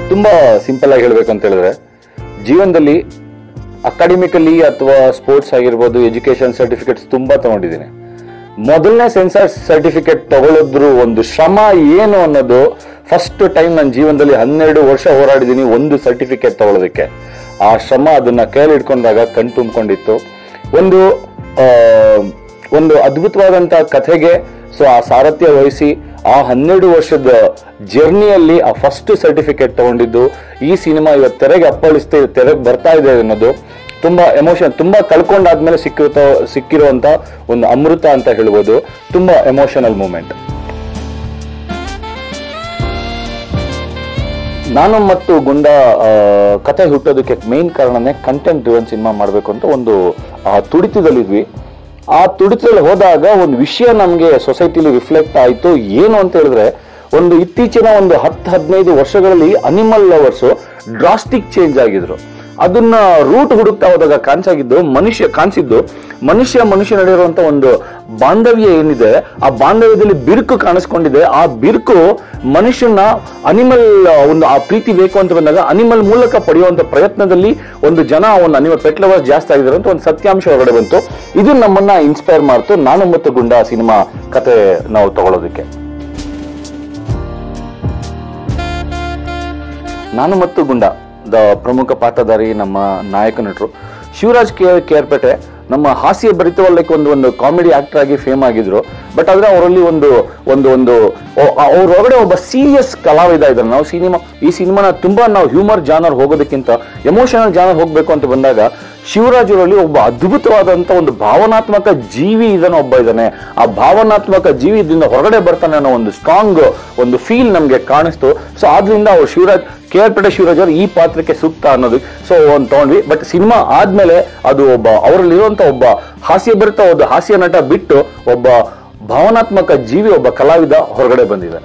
ತುಂಬಾ ಸಿಂಪಲ್ ಆಗಿ ಹೇಳ್ಬೇಕು ಅಂತ ಹೇಳಿದ್ರೆ ಜೀವನದಲ್ಲಿ ಅಕಾಡೆಮಿಕಲಿ ಅಥವಾ ಸ್ಪೋರ್ಟ್ಸ್ ಆಗಿರ್ಬೋದು ಎಜುಕೇಶನ್ ಸರ್ಟಿಫಿಕೇಟ್ಸ್ ತುಂಬಾ ತಗೊಂಡಿದ್ದೀನಿ ಮೊದಲನೇ ಸೆನ್ಸರ್ ಸರ್ಟಿಫಿಕೇಟ್ ತಗೊಳ್ಳೋದ್ರು ಒಂದು ಶ್ರಮ ಏನು ಅನ್ನೋದು ಫಸ್ಟ್ ಟೈಮ್ ನನ್ನ ಜೀವನದಲ್ಲಿ ಹನ್ನೆರಡು ವರ್ಷ ಹೋರಾಡಿದ್ದೀನಿ ಒಂದು ಸರ್ಟಿಫಿಕೇಟ್ ತಗೊಳ್ಳೋದಕ್ಕೆ ಆ ಶ್ರಮ ಅದನ್ನ ಕೈಯಲ್ಲಿ ಇಟ್ಕೊಂಡಾಗ ಕಣ್ ತುಂಬಿಕೊಂಡಿತ್ತು ಒಂದು ಆ, ಒಂದು ಅದ್ಭುತವಾದಂತ ಕಥೆಗೆ ಸೊ ಆ ಸಾರಥ್ಯ ವಹಿಸಿ ಆ ಹನ್ನೆರಡು ವರ್ಷದ ಜರ್ನಿಯಲ್ಲಿ ಆ ಫಸ್ಟ್ ಸರ್ಟಿಫಿಕೇಟ್ ತಗೊಂಡಿದ್ದು ಈ ಸಿನಿಮಾ ಇವತ್ತು ತೆರೆಗೆ ಅಪ್ಪಳಿಸ್ತಾ ತೆರೆಗೆ ಬರ್ತಾ ಇದೆ ಅನ್ನೋದು ತುಂಬಾ ಎಮೋಷನ್ ತುಂಬಾ ಕಳ್ಕೊಂಡಾದ್ಮೇಲೆ ಸಿಕ್ಕಿರೋ ಸಿಕ್ಕಿರುವಂತ ಒಂದು ಅಮೃತ ಅಂತ ಹೇಳ್ಬೋದು ತುಂಬಾ ಎಮೋಷನಲ್ ಮೂಮೆಂಟ್ ನಾನು ಮತ್ತು ಗುಂಡ ಆ, ಕತೆ ಹುಟ್ಟೋದಕ್ಕೆ ಮೇನ್ ಕಾರಣನೇ ಕಂಟೆಂಟ್ ಡ್ರಿವನ್ ಸಿನಿಮಾ ಮಾಡಬೇಕು ಅಂತ ಒಂದು ಆ, ತುಡಿತದಲ್ಲಿದ್ವಿ ಆ ತುಡಿತದಲ್ಲಿ ಹೋದಾಗ ಒಂದು ವಿಷಯ ನಮಗೆ ಸೊಸೈಟಿಲಿ ರಿಫ್ಲೆಕ್ಟ್ ಆಯಿತು ಏನು ಅಂತ ಹೇಳಿದ್ರೆ ಒಂದು ಇತ್ತೀಚಿನ ಒಂದು ಹತ್ತು ಹದಿನೈದು ವರ್ಷಗಳಲ್ಲಿ ಅನಿಮಲ್ ಲವರ್ಸು ಡ್ರಾಸ್ಟಿಕ್ ಚೇಂಜ್ ಆಗಿದ್ರು ಅದನ್ನ ರೂಟ್ ಹುಡುಕ್ತಾ ಹೋದಾಗ ಕಾಣಿಸಾಗಿದ್ದು ಮನುಷ್ಯ ಕಾಣಿಸಿದ್ದು ಮನುಷ್ಯ ಮನುಷ್ಯ ನಡೆಯುವಂತ ಒಂದು ಬಾಂಧವ್ಯ ಏನಿದೆ ಆ ಬಾಂಧವ್ಯದಲ್ಲಿ ಬಿರುಕು ಕಾಣಿಸ್ಕೊಂಡಿದೆ ಆ ಬಿರುಕು ಮನುಷ್ಯನ ಅನಿಮಲ್ ಒಂದು ಆ ಪ್ರೀತಿ ಬೇಕು ಅಂತ ಬಂದಾಗ ಅನಿಮಲ್ ಮೂಲಕ ಪಡೆಯುವಂತ ಪ್ರಯತ್ನದಲ್ಲಿ ಒಂದು ಜನ ಒಂದು ಅನಿಮಲ್ ಪೆಟ್ ಲವರ್ಸ್ ಜಾಸ್ತಿ ಆಗಿದ್ದಾರೆ ಅಂತ ಒಂದು ಸತ್ಯಾಂಶ ಹೊರಗಡೆ ಬಂತು ಇದು ನಮ್ಮನ್ನ ಇನ್ಸ್ಪೈರ್ ಮಾಡ್ತು ನಾನು ಮತ್ತು ಗುಂಡ ಸಿನಿಮಾ ಕತೆ ನಾವು ತಗೊಳ್ಳೋದಕ್ಕೆ ನಾನು ಮತ್ತು ಗುಂಡ ದ ಪ್ರಮುಖ ಪಾತ್ರಧಾರಿ ನಮ್ಮ ನಾಯಕ ನಟರು ಶಿವರಾಜ್ ಕೆ ಕೇರ್ಪೇಟೆ ನಮ್ಮ ಹಾಸ್ಯ ಭರಿತವಲ್ಲಕ್ಕೆ ಒಂದು ಒಂದು ಕಾಮಿಡಿ ಆಕ್ಟರ್ ಆಗಿ ಫೇಮ್ ಆಗಿದ್ರು ಬಟ್ ಆದ್ರೆ ಅವರಲ್ಲಿ ಒಂದು ಒಂದು ಒಂದು ಅವ್ರೊಳಗಡೆ ಒಬ್ಬ ಸೀರಿಯಸ್ ಕಲಾವಿದ ಇದ್ದಾರೆ ನಾವು ಸಿನಿಮಾ ಈ ಸಿನಿಮಾನ ತುಂಬಾ ನಾವು ಹ್ಯೂಮರ್ ಜಾನರ್ ಹೋಗೋದಕ್ಕಿಂತ ಎಮೋಷನಲ್ ಜಾನರ್ ಹೋಗ್ಬೇಕು ಅಂತ ಬಂದಾಗ ಶಿವರಾಜ್ ಅವರಲ್ಲಿ ಒಬ್ಬ ಅದ್ಭುತವಾದಂತ ಒಂದು ಭಾವನಾತ್ಮಕ ಜೀವಿ ಇದನ್ನ ಒಬ್ಬ ಇದ್ದಾನೆ ಆ ಭಾವನಾತ್ಮಕ ಜೀವಿ ಇದರಿಂದ ಹೊರಗಡೆ ಬರ್ತಾನೆ ಅನ್ನೋ ಒಂದು ಸ್ಟ್ರಾಂಗ್ ಒಂದು ಫೀಲ್ ನಮ್ಗೆ ಕಾಣಿಸ್ತು ಸೊ ಆದ್ರಿಂದ ಅವ್ರು ಶಿವರಾಜ್ ಕೆ ಆರ್ ಪೇಟೆ ಶಿವರಾಜ್ ಅವರು ಈ ಪಾತ್ರಕ್ಕೆ ಸೂಕ್ತ ಅನ್ನೋದು ಸೊ ಒಂದು ತಗೊಂಡ್ವಿ ಬಟ್ ಸಿನಿಮಾ ಆದ್ಮೇಲೆ ಅದು ಒಬ್ಬ ಅವರಲ್ಲಿರುವಂತ ಒಬ್ಬ ಹಾಸ್ಯ ಭರಿತ ಒಂದು ಹಾಸ್ಯ ನಟ ಬಿಟ್ಟು ಒಬ್ಬ ಭಾವನಾತ್ಮಕ ಜೀವಿ ಒಬ್ಬ ಕಲಾವಿದ ಹೊರಗಡೆ ಬಂದಿದ್ದಾನೆ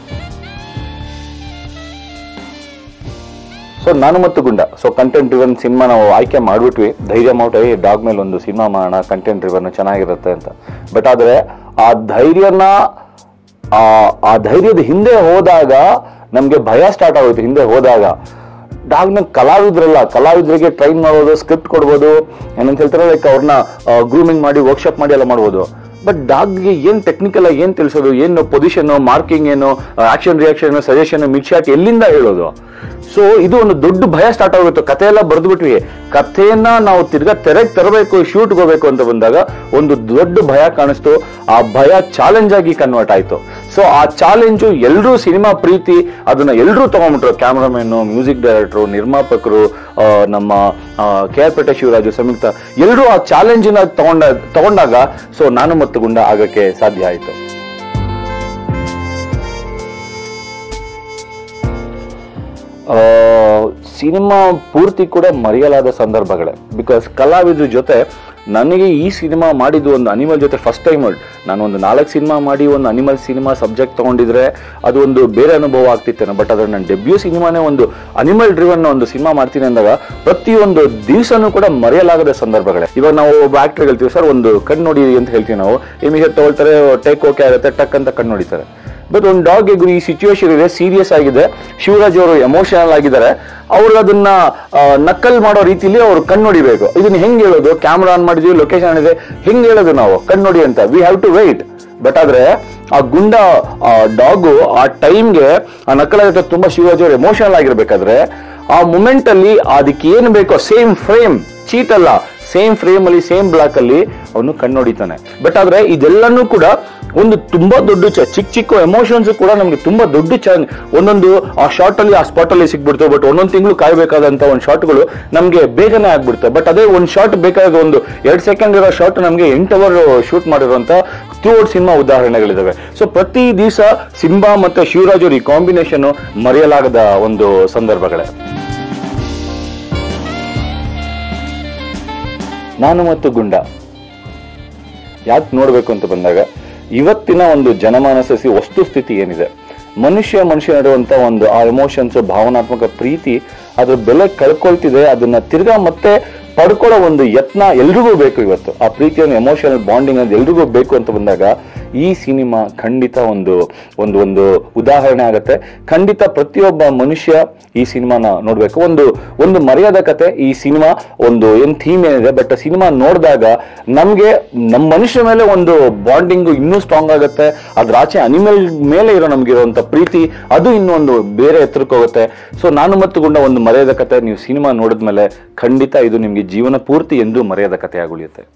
ಸೊ ನಾನು ಮತ್ತು ಗುಂಡ ಸೊ ಕಂಟೆಂಟ್ ಡ್ರಿವನ್ ಸಿನಿಮಾ ನಾವು ಆಯ್ಕೆ ಮಾಡ್ಬಿಟ್ವಿ ಧೈರ್ಯ ಮಾಡ್ಬಿಟ್ಟು ಏ ಡಾಗ್ ಮೇಲೆ ಒಂದು ಸಿನಿಮಾ ಮಾಡೋಣ ಕಂಟೆಂಟ್ ಡ್ರಿವನ್ ಚೆನ್ನಾಗಿರುತ್ತೆ ಅಂತ ಬಟ್ ಆದ್ರೆ ಆ ಧೈರ್ಯನ ಆ ಆ ಧೈರ್ಯದ ಹಿಂದೆ ಹೋದಾಗ ನಮ್ಗೆ ಭಯ ಸ್ಟಾರ್ಟ್ ಆಗೋಯ್ತು ಹಿಂದೆ ಹೋದಾಗ ಡಾಗ್ನ ಕಲಾವಿದ್ರಲ್ಲ ಕಲಾವಿದರಿಗೆ ಟ್ರೈನ್ ಮಾಡೋದು ಸ್ಕ್ರಿಪ್ಟ್ ಕೊಡ್ಬೋದು ಏನಂತ ಹೇಳ್ತಾರೆ ಲೈಕ್ ಅವ್ರನ್ನ ಗ್ರೂಮಿಂಗ್ ಮಾಡಿ ವರ್ಕ್ಶಾಪ್ ಮಾಡಿ ಎಲ್ಲ ಮಾಡ್ಬೋದು ಬಟ್ ಡಾಗ್ಗೆ ಏನ್ ಟೆಕ್ನಿಕಲ್ ಆಗಿ ಏನ್ ತಿಳಿಸೋದು ಏನು ಪೊಸಿಷನ್ ಮಾರ್ಕಿಂಗ್ ಏನು action reaction suggestion mid shot ಎಲ್ಲಿಂದ ಹೇಳೋದು ಸೊ ಇದು ಒಂದು ದೊಡ್ಡ ಭಯ ಸ್ಟಾರ್ಟ್ ಆಗೋಯ್ತು ಕತೆ ಎಲ್ಲ ಬರೆದ್ಬಿಟ್ವಿ ಕಥೆಯನ್ನ ನಾವು ತಿರ್ಗಾ ತೆರೆಗೆ ತರಬೇಕು ಶೂಟ್ ಹೋಗ್ಬೇಕು ಅಂತ ಬಂದಾಗ ಒಂದು ದೊಡ್ಡ ಭಯ ಕಾಣಿಸ್ತು ಆ ಭಯ ಚಾಲೆಂಜ್ ಆಗಿ ಕನ್ವರ್ಟ್ ಆಯ್ತು ಸೊ ಆ ಚಾಲೆಂಜು ಎಲ್ಲರೂ ಸಿನಿಮಾ ಪ್ರೀತಿ ಅದನ್ನ ಎಲ್ಲರೂ ತಗೊಂಡ್ಬಿಟ್ರು ಕ್ಯಾಮ್ರಾಮನ್ ಮ್ಯೂಸಿಕ್ ಡೈರೆಕ್ಟರ್ ನಿರ್ಮಾಪಕರು ಆ, ನಮ್ಮ ಕೆ ಆರ್ ಪೇಟೆ ಶಿವರಾಜು ಸಂಯುಕ್ತ ಎಲ್ಲರೂ ಆ ಚಾಲೆಂಜಿನ ತಗೊಂಡ ತಗೊಂಡಾಗ ಸೊ ನಾನು ಮತ್ತು ಗುಂಡ ಆಗಕ್ಕೆ ಸಾಧ್ಯ ಆಯ್ತು ಆ, ಸಿನಿಮಾ ಪೂರ್ತಿ ಕೂಡ ಮರೆಯಲಾದ ಸಂದರ್ಭಗಳೇ ಬಿಕಾಸ್ ಕಲಾವಿದ್ರ ಜೊತೆ ನನಗೆ ಈ ಸಿನಿಮಾ ಮಾಡಿದ್ದು ಒಂದು ಅನಿಮಲ್ ಜೊತೆ ಫಸ್ಟ್ ಟೈಮ್ ನಾನು ಒಂದು ನಾಲ್ಕು ಸಿನಿಮಾ ಮಾಡಿ ಒಂದು ಅನಿಮಲ್ ಸಿನಿಮಾ ಸಬ್ಜೆಕ್ಟ್ ತಗೊಂಡಿದ್ರೆ ಅದು ಒಂದು ಬೇರೆ ಅನುಭವ ಆಗ್ತಿತ್ತೇನೋ ಬಟ್ ಅದ್ರ ನನ್ನ ಡೆಬ್ಯೂ ಸಿನಿಮಾನೇ ಒಂದು ಅನಿಮಲ್ ಡ್ರಿವನ್ ಒಂದು ಸಿನಿಮಾ ಮಾಡ್ತೀನಿ ಅಂದಾಗ ಪ್ರತಿಯೊಂದು ದಿವಸನೂ ಕೂಡ ಮರೆಯಲಾಗದ ಸಂದರ್ಭಗಳೇ ಇವಾಗ ನಾವು ಒಬ್ಬ ಆಕ್ಟರ್ ಹೇಳ್ತೀವಿ ಸರ್ ಒಂದು ಕಣ್ಣು ನೋಡಿ ಅಂತ ಹೇಳ್ತೀವಿ ನಾವು ಇಮಿಡಿಯೇಟ್ ತಗೊಳ್ತಾರೆ ಟೇಕ್ ಓಕೆ ಆಗುತ್ತೆ ಟಕ್ ಅಂತ ಕಣ್ಣು ನೋಡಿತಾರೆ ಬಟ್ ಒಂದು ಡಾಗ್ ಈ ಸಿಚುವೇಶನ್ ಇದೆ ಸೀರಿಯಸ್ ಆಗಿದೆ ಶಿವರಾಜ್ ಅವರು ಎಮೋಷನಲ್ ಆಗಿದ್ದಾರೆ ಅವ್ರು ಅದನ್ನ ಆ, ನಕಲ್ ಮಾಡೋ ರೀತಿಲಿ ಅವ್ರು ಕಣ್ಣೊಡಿಬೇಕು ಇದನ್ನ ಹೆಂಗ್ ಹೇಳೋದು ಕ್ಯಾಮ್ರಾ ಆನ್ ಮಾಡಿದ್ವಿ ಲೊಕೇಶನ್ ಇದೆ ಹೆಂಗ್ ಹೇಳೋದು ನಾವು ಕಣ್ಣೊಡಿ ಅಂತ we have to wait but ಆದ್ರೆ ಆ ಗುಂಡ ಆ ಡಾಗು ಆ ಟೈಮ್ಗೆ ಆ ನಕಲ್ ಆಗುತ್ತೆ ತುಂಬಾ ಶಿವರಾಜ್ ಅವರು ಎಮೋಷನಲ್ ಆಗಿರ್ಬೇಕಾದ್ರೆ ಆ ಮೂಮೆಂಟ್ ಅಲ್ಲಿ ಅದಕ್ಕೆ ಏನ್ ಬೇಕೋ ಸೇಮ್ ಫ್ರೇಮ್ ಚೀಟ್ ಅಲ್ಲ ಸೇಮ್ ಫ್ರೇಮ್ ಅಲ್ಲಿ ಸೇಮ್ ಬ್ಲಾಕ್ ಅಲ್ಲಿ ಅವನು ಕಣ್ಣೊಡಿತಾನೆ ಬಟ್ ಆದ್ರೆ ಇದೆಲ್ಲನೂ ಕೂಡ ಒಂದು ತುಂಬಾ ದೊಡ್ಡ ಚ- ಚಿಕ್ಕ ಚಿಕ್ಕ ಎಮೋಷನ್ಸ್ ಕೂಡ ನಮ್ಗೆ ತುಂಬಾ ದೊಡ್ಡ ಚಾಲೆಂಜ್ ಒಂದೊಂದು ಆ ಶಾರ್ಟ್ ಅಲ್ಲಿ ಆ ಸ್ಪಾಟ್ ಅಲ್ಲಿ ಸಿಕ್ಬಿಡ್ತವೆ ಬಟ್ ಒಂದೊಂದು ತಿಂಗಳು ಕಾಯ್ಬೇಕಾದಂತ ಒಂದು ಶಾರ್ಟ್ಗಳು ನಮ್ಗೆ ಬೇಗನೆ ಆಗ್ಬಿಡ್ತವೆ ಬಟ್ ಅದೇ ಒಂದು ಶಾರ್ಟ್ ಬೇಕಾದ ಒಂದು ಎರಡ್ ಸೆಕೆಂಡ್ ಇರೋ ಶಾರ್ಟ್ ನಮ್ಗೆ ಎಂಟು ಅವರ್ ಶೂಟ್ ಮಾಡಿರುವಂತ ಥ್ರೂಔಟ್ ಸಿನಿಮಾ ಉದಾಹರಣೆಗಳಿದಾವೆ ಸೊ ಪ್ರತಿ ದಿವಸ ಸಿಂಬಾ ಮತ್ತೆ ಶಿವರಾಜ್ ಅವ್ರ ಈ ಕಾಂಬಿನೇಷನ್ ಮರೆಯಲಾಗದ ಒಂದು ಸಂದರ್ಭಗಳೇ ನಾನು ಮತ್ತು ಗುಂಡ ಯಾಕೆ ನೋಡ್ಬೇಕು ಅಂತ ಬಂದಾಗ ಇವತ್ತಿನ ಒಂದು ಜನಮಾನಸ ವಸ್ತು ಸ್ಥಿತಿ ಏನಿದೆ ಮನುಷ್ಯ ಮನುಷ್ಯ ನಡುವಂತ ಒಂದು ಆ ಎಮೋಷನ್ಸ್ ಭಾವನಾತ್ಮಕ ಪ್ರೀತಿ ಅದ್ರ ಬೆಲೆ ಕಳ್ಕೊಳ್ತಿದೆ ಅದನ್ನ ತಿರ್ಗಾ ಮತ್ತೆ ಪಡ್ಕೊಳ್ಳೋ ಒಂದು ಯತ್ನ ಎಲ್ರಿಗೂ ಬೇಕು ಇವತ್ತು ಆ ಪ್ರೀತಿಯನ್ನು ಎಮೋಷನಲ್ ಬಾಂಡಿಂಗ್ ಅಂತ ಎಲ್ರಿಗೂ ಬೇಕು ಅಂತ ಬಂದಾಗ ಈ ಸಿನಿಮಾ ಖಂಡಿತ ಒಂದು ಒಂದು ಒಂದು ಉದಾಹರಣೆ ಆಗುತ್ತೆ ಖಂಡಿತ ಪ್ರತಿಯೊಬ್ಬ ಮನುಷ್ಯ ಈ ಸಿನಿಮಾನ ನೋಡ್ಬೇಕು ಒಂದು ಒಂದು ಮರ್ಯಾದ ಕತೆ ಈ ಸಿನಿಮಾ ಒಂದು ಏನ್ ಥೀಮ್ ಏನಿದೆ ಬಟ್ ಸಿನಿಮಾ ನೋಡಿದಾಗ ನಮ್ಗೆ ನಮ್ಮ ಮನುಷ್ಯ ಮೇಲೆ ಒಂದು ಬಾಂಡಿಂಗ್ ಇನ್ನೂ ಸ್ಟ್ರಾಂಗ್ ಆಗುತ್ತೆ ಅದ್ರ ಆಚೆ ಅನಿಮಲ್ ಮೇಲೆ ಇರೋ ನಮ್ಗೆ ಇರುವಂತ ಪ್ರೀತಿ ಅದು ಇನ್ನೊಂದು ಬೇರೆ ಎತ್ತರಕ್ಕೆ ಹೋಗುತ್ತೆ ಸೊ ನಾನು ಮತ್ತು ಗುಂಡ ಒಂದು ಮರ್ಯಾದ ಕತೆ ನೀವು ಸಿನಿಮಾ ನೋಡಿದ್ಮೇಲೆ ಖಂಡಿತ ಇದು ನಿಮ್ಗೆ ಜೀವನ ಪೂರ್ತಿ ಎಂದು ಮರ್ಯಾದ ಕಥೆಯಾಗಿ ಉಳಿಯುತ್ತೆ